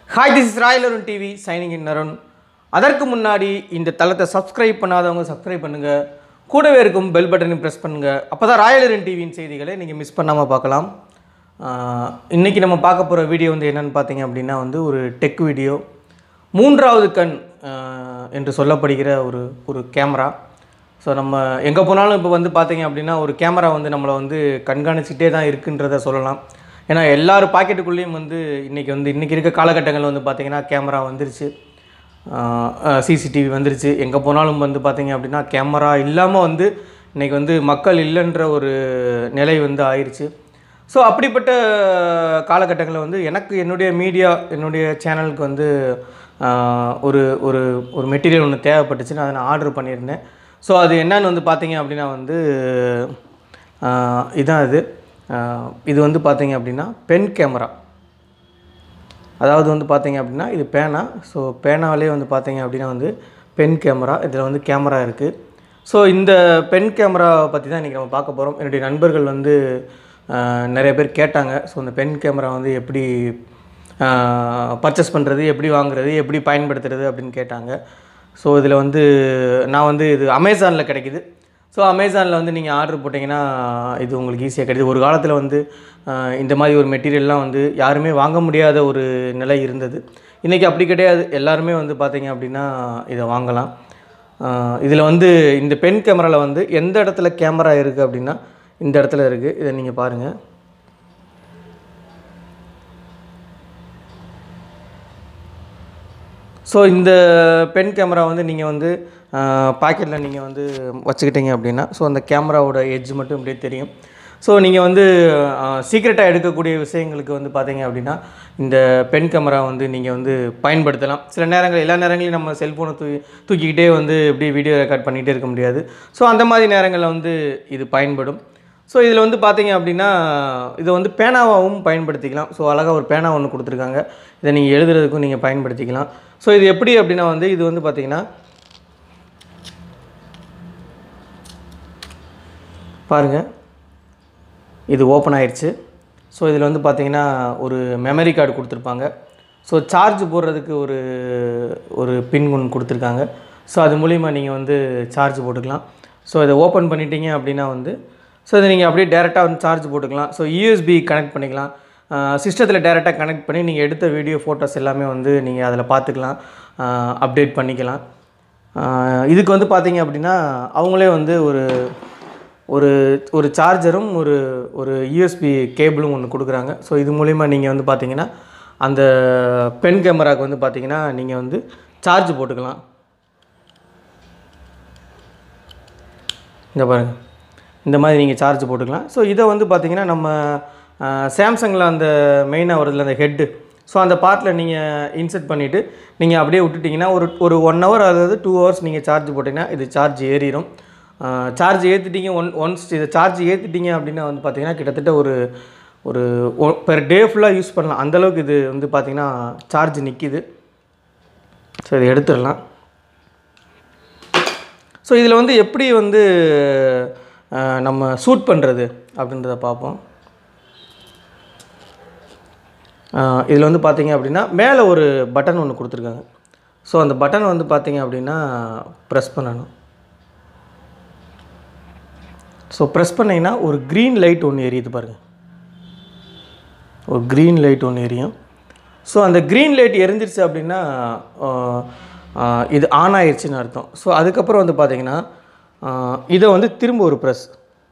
hi this is Royal Arun TV signing in Arun அதற்கு முன்னாடி இந்த தளத்தை சப்ஸ்கிரைப் பண்ணாதவங்க சப்ஸ்கிரைப் பண்ணுங்கள் கூடவே இருக்கும் பெல் பட்டனையும் ப்ரெஸ் பண்ணுங்கள் அப்போ தான் ராயல் அருண் டிவியின் செய்திகளை நீங்கள் மிஸ் பண்ணாமல் பார்க்கலாம் ஆஹ் இன்னைக்கு நம்ம பார்க்க போகிற வீடியோ வந்து என்னென்னு பார்த்தீங்க அப்படின்னா வந்து ஒரு டெக் வீடியோ மூன்றாவது கண் ஆஹ் என்று சொல்லப்படுகிற ஒரு ஒரு கேமரா ஸோ நம்ம எங்கே போனாலும் இப்போ வந்து பார்த்தீங்க அப்படின்னா ஒரு கேமரா வந்து நம்மளை வந்து கண்காணிச்சிட்டே தான் இருக்குன்றத சொல்லலாம் ஏன்னா எல்லார் பாக்கெட்டுக்குள்ளேயும் வந்து இன்றைக்கி வந்து இன்றைக்கி இருக்க காலகட்டங்கள் வந்து பார்த்திங்கன்னா கேமரா வந்துருச்சு சிசிடிவி வந்துருச்சு எங்கே போனாலும் வந்து பார்த்தீங்க அப்படின்னா கேமரா இல்லாமல் வந்து இன்றைக்கி வந்து மக்கள் இல்லைன்ற ஒரு நிலை வந்து ஆயிடுச்சு ஸோ அப்படிப்பட்ட காலகட்டங்களில் வந்து எனக்கு என்னுடைய மீடியா என்னுடைய சேனலுக்கு வந்து ஆஹ், ஒரு ஒரு ஒரு மெட்டீரியல் ஒன்று தேவைப்பட்டுச்சுன்னு அதை நான் ஆர்டர் பண்ணியிருந்தேன் ஸோ அது என்னன்னு வந்து பார்த்தீங்க அப்படின்னா வந்து ஆஹ், இதான் இது ஆஹ், இது வந்து பார்த்தீங்க அப்படின்னா பென் கேமரா அதாவது வந்து பார்த்தீங்க அப்படின்னா இது பேனா ஸோ பேனாவிலே வந்து பார்த்தீங்க அப்படின்னா வந்து பென் கேமரா இதில் வந்து கேமரா இருக்குது ஸோ இந்த பென் கேமராவை பற்றி தான் இன்றைக்கி நம்ம பார்க்க போகிறோம் என்னுடைய நண்பர்கள் வந்து ஆஹ், நிறைய பேர் கேட்டாங்க ஸோ இந்த பென் கேமரா வந்து எப்படி பர்ச்சேஸ் பண்ணுறது எப்படி வாங்குறது எப்படி பயன்படுத்துறது அப்படின்னு கேட்டாங்க ஸோ இதில் வந்து நான் வந்து இது அமேசானில் கிடைக்குது ஸோ அமேசானில் வந்து நீங்கள் ஆர்டர் போட்டிங்கன்னா இது உங்களுக்கு ஈஸியாக கிடைக்குது ஒரு காலத்தில் வந்து ஆஹ், இந்த மாதிரி ஒரு மெட்டீரியல்லாம் வந்து யாருமே வாங்க முடியாத ஒரு நிலை இருந்தது இன்றைக்கி அப்படி கிடையாது எல்லாருமே வந்து பார்த்தீங்க அப்படின்னா இதை வாங்கலாம் இதில் வந்து இந்த பென் கேமராவில் வந்து எந்த இடத்துல கேமரா இருக்குது அப்படின்னா இந்த இடத்துல இருக்குது இதை நீங்கள் பாருங்கள் ஸோ இந்த பென் கேமரா வந்து நீங்கள் வந்து பாக்கெட்டில் நீங்கள் வந்து வச்சுக்கிட்டீங்க அப்படின்னா ஸோ அந்த கேமராவோட எட்ஜ் மட்டும் இப்படியே தெரியும் ஸோ நீங்கள் வந்து சீக்ரெட்டாக எடுக்கக்கூடிய விஷயங்களுக்கு வந்து பார்த்தீங்க அப்படின்னா இந்த பென் கேமரா வந்து நீங்கள் வந்து பயன்படுத்தலாம் சில நேரங்கள் எல்லா நேரங்களையும் நம்ம செல்ஃபோனை தூக்கி தூக்கிக்கிட்டே வந்து இப்படி வீடியோ ரெக்கார்ட் பண்ணிகிட்டே இருக்க முடியாது ஸோ அந்த மாதிரி நேரங்களில் வந்து இது பயன்படும் ஸோ இதில் வந்து பார்த்தீங்க அப்படின்னா இதை வந்து பேனாவாகவும் பயன்படுத்திக்கலாம் ஸோ அழகாக ஒரு பேனா ஒன்று கொடுத்துருக்காங்க இதை நீங்கள் எழுதுறதுக்கும் நீங்கள் பயன்படுத்திக்கலாம் ஸோ இது எப்படி அப்படின்னா வந்து இது வந்து பார்த்தீங்கன்னா பாருங்கள் இது ஓப்பன் ஆயிடுச்சு ஸோ இதில் வந்து பார்த்தீங்கன்னா ஒரு மெமரி கார்டு கொடுத்துருப்பாங்க ஸோ சார்ஜ் போடுறதுக்கு ஒரு ஒரு பின் ஒன்று கொடுத்துருக்காங்க ஸோ அது மூலிமா நீங்கள் வந்து சார்ஜ் போட்டுக்கலாம் ஸோ இதை ஓப்பன் பண்ணிட்டீங்க அப்படின்னா வந்து ஸோ இதை நீங்கள் அப்படியே டேரெக்டாக வந்து சார்ஜ் போட்டுக்கலாம் ஸோ யூஎஸ்பி கனெக்ட் பண்ணிக்கலாம் சிஸ்டத்தில் டேரெக்டாக கனெக்ட் பண்ணி நீங்கள் எடுத்த வீடியோ ஃபோட்டோஸ் எல்லாமே வந்து நீங்கள் அதில் பார்த்துக்கலாம் அப்டேட் பண்ணிக்கலாம் ஆஹ் இதுக்கு வந்து பார்த்தீங்க அப்படின்னா அவங்களே வந்து ஒரு ஒரு ஒரு சார்ஜரும் ஒரு ஒரு யூஎஸ்பி கேபிளும் ஒன்று கொடுக்குறாங்க ஸோ இது மூலிமா நீங்கள் வந்து பார்த்தீங்கன்னா அந்த பென் கேமராவுக்கு வந்து பார்த்தீங்கன்னா நீங்கள் வந்து சார்ஜ் போட்டுக்கலாம் இந்த பாருங்கள் இந்த மாதிரி நீங்கள் சார்ஜ் போட்டுக்கலாம் ஸோ இதை வந்து பார்த்தீங்கன்னா நம்ம சாம்சங்கில் அந்த மெயினாக வருதுல அந்த ஹெட்டு ஸோ அந்த பார்ட்டில் நீங்கள் இன்செர்ட் பண்ணிவிட்டு நீங்கள் அப்படியே விட்டுட்டிங்கன்னா ஒரு ஒரு ஒன் ஹவர் அதாவது டூ ஹவர்ஸ் நீங்கள் சார்ஜ் போட்டிங்கன்னா இது சார்ஜ் ஏறிடும் சார்ஜ் ஏற்றிட்டீங்க ஒன் ஒன்ஸ் இதை சார்ஜ் ஏற்றிட்டீங்க அப்படின்னா வந்து பார்த்தீங்கன்னா கிட்டத்தட்ட ஒரு ஒரு பெர் டே ஃபுல்லாக யூஸ் பண்ணலாம் அந்தளவுக்கு இது வந்து பார்த்திங்கன்னா சார்ஜ் நிற்கிது ஸோ இதை எடுத்துடலாம் ஸோ இதில் வந்து எப்படி வந்து அஹ், நம்ம சூட் பண்ணுறது அப்படின்றத பார்ப்போம் இதில் வந்து பார்த்தீங்க அப்படின்னா மேலே ஒரு பட்டன் ஒன்று கொடுத்துருக்காங்க ஸோ அந்த பட்டன் வந்து பார்த்தீங்க அப்படின்னா ப்ரெஸ் பண்ணணும் ஸோ ப்ரெஸ் பண்ணிங்கன்னா ஒரு க்ரீன் லைட் ஒன்று எரியுது பாருங்கள் ஒரு க்ரீன் லைட் ஒன்று எரியும் ஸோ அந்த க்ரீன் லைட் எரிஞ்சிருச்சு அப்படின்னா ஆஹ், ஆஹ், இது ஆன் ஆயிடுச்சுன்னு அர்த்தம் ஸோ அதுக்கப்புறம் வந்து பார்த்தீங்கன்னா ஆஹ், இதை வந்து திரும்ப ஒரு ப்ரெஸ்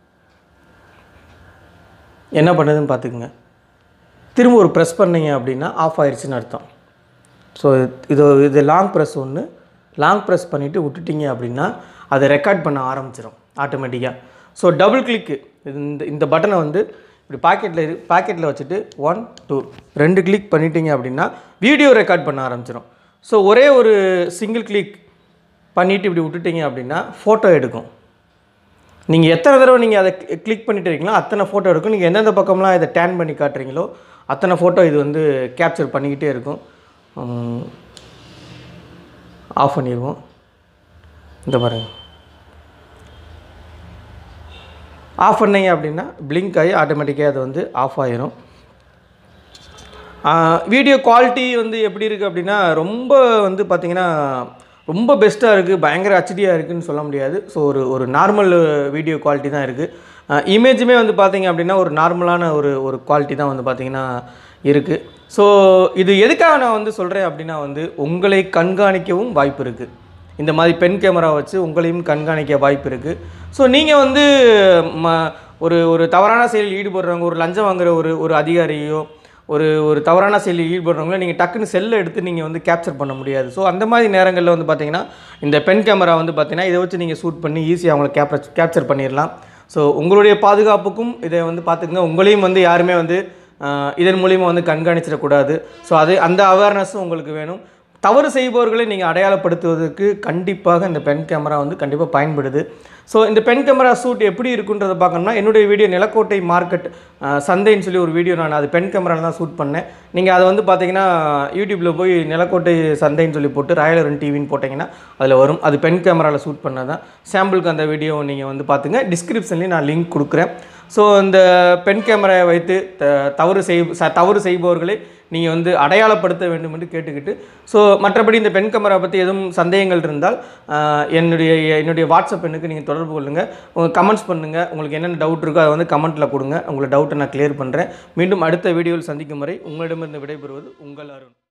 என்ன பண்ணுதுன்னு பார்த்துக்குங்க திரும்ப ஒரு ப்ரெஸ் பண்ணீங்க அப்படின்னா ஆஃப் ஆயிடுச்சுன்னு அர்த்தம் ஸோ இது இது லாங் ப்ரெஸ் ஒன்று லாங் ப்ரெஸ் பண்ணிவிட்டு விட்டுட்டீங்க அப்படின்னா அதை ரெக்கார்ட் பண்ண ஆரம்பிச்சிடும் ஆட்டோமேட்டிக்காக ஸோ டபுள் கிளிக்கு இந்த இந்த பட்டனை வந்து இப்படி பாக்கெட்டில் இரு பாக்கெட்டில் வச்சுட்டு ஒன் டூ ரெண்டு கிளிக் பண்ணிட்டீங்க அப்படின்னா வீடியோ ரெக்கார்ட் பண்ண ஆரம்பிச்சிடும் ஸோ ஒரே ஒரு சிங்கிள் கிளிக் பண்ணிவிட்டு இப்படி விட்டுட்டீங்க அப்படின்னா ஃபோட்டோ எடுக்கும் நீங்கள் எத்தனை தடவை நீங்கள் அதை கிளிக் பண்ணிட்டு இருக்கீங்களோ அத்தனை ஃபோட்டோ எடுக்கும் நீங்கள் எந்தெந்த பக்கம்லாம் இதை டேன் பண்ணி காட்டுறீங்களோ அத்தனை ஃபோட்டோ இது வந்து கேப்சர் பண்ணிக்கிட்டே இருக்கும் ஆஃப் பண்ணிடுவோம் இந்த பாருங்கள் ஆஃப் பண்ணீங்க அப்படின்னா பிளிங்க் ஆகி ஆட்டோமேட்டிக்காக அது வந்து ஆஃப் ஆயிரும் வீடியோ குவாலிட்டி வந்து எப்படி இருக்குது அப்படின்னா ரொம்ப வந்து பார்த்திங்கன்னா ரொம்ப பெஸ்ட்டாக இருக்குது பயங்கர ஹெச்டியாக இருக்குதுன்னு சொல்ல முடியாது ஸோ ஒரு ஒரு நார்மல் வீடியோ குவாலிட்டி தான் இருக்குது இமேஜுமே வந்து பார்த்தீங்க அப்படின்னா ஒரு நார்மலான ஒரு ஒரு குவாலிட்டி தான் வந்து பார்த்திங்கன்னா இருக்குது ஸோ இது எதுக்காக நான் வந்து சொல்கிறேன் அப்படின்னா வந்து உங்களை கண்காணிக்கவும் வாய்ப்பு இருக்குது இந்த மாதிரி பென் கேமரா வச்சு உங்களையும் கண்காணிக்க வாய்ப்பு இருக்குது ஸோ நீங்கள் வந்து ம ஒரு ஒரு தவறான செயலில் ஈடுபடுறவங்க ஒரு லஞ்சம் வாங்குற ஒரு ஒரு அதிகாரியோ ஒரு ஒரு தவறான செயலில் ஈடுபடுறவங்கள நீங்கள் டக்குன்னு செல்லை எடுத்து நீங்கள் வந்து கேப்சர் பண்ண முடியாது ஸோ அந்த மாதிரி நேரங்களில் வந்து பார்த்தீங்கன்னா இந்த பென் கேமரா வந்து பார்த்தீங்கன்னா இதை வச்சு நீங்கள் ஷூட் பண்ணி ஈஸியாக அவங்கள கேப்சர் கேப்சர் பண்ணிடலாம் ஸோ உங்களுடைய பாதுகாப்புக்கும் இதை வந்து பார்த்துக்கங்க உங்களையும் வந்து யாருமே வந்து ஆஹ், இதன் மூலிமா வந்து கண்காணிச்சிடக்கூடாது ஸோ அது அந்த அவேர்னஸும் உங்களுக்கு வேணும் தவறு செய்பவர்களை நீங்கள் அடையாளப்படுத்துவதற்கு கண்டிப்பாக இந்த பென் கேமரா வந்து கண்டிப்பாக பயன்படுது ஸோ இந்த பென் கேமரா ஷூட் எப்படி இருக்குன்றதை பார்க்கணும்னா என்னுடைய வீடியோ நிலக்கோட்டை மார்க்கெட் அஹ், சந்தைன்னு சொல்லி ஒரு வீடியோ நான் அது பென் கேமராவில் தான் ஷூட் பண்ணேன் நீங்கள் அதை வந்து பார்த்தீங்கன்னா யூடியூப்பில் போய் நிலக்கோட்டை சந்தைன்னு சொல்லி போட்டு ராயலரன் டிவின்னு போட்டிங்கன்னா அதில் வரும் அது பென் கேமராவில் ஷூட் பண்ணது தான் சாம்பிளுக்கு அந்த வீடியோ நீங்கள் வந்து பார்த்துங்க டிஸ்கிரிப்ஷன்லேயும் நான் லிங்க் கொடுக்குறேன் ஸோ இந்த பென் கேமராவை வைத்து த தவறு செய் ச- தவறு செய்பவர்களை நீங்கள் வந்து அடையாளப்படுத்த வேண்டும் என்று கேட்டுக்கிட்டு ஸோ மற்றபடி இந்த பென் கேமரா பற்றி எதுவும் சந்தேகங்கள் இருந்தால் ஆஹ், என்னுடைய என்னுடைய வாட்ஸ்அப் எண்ணுக்கு நீங்கள் தொடர்பு கொள்ளுங்கள் உங்கள் கமெண்ட்ஸ் பண்ணுங்கள் உங்களுக்கு என்னென்ன டவுட் இருக்கோ அதை வந்து கமெண்ட்டில் கொடுங்க உங்களை டவுட்டை நான் கிளியர் பண்ணுறேன் மீண்டும் அடுத்த வீடியோவில் சந்திக்கும் வரை உங்களிடமிருந்து விடைபெறுவது உங்கள் அருண்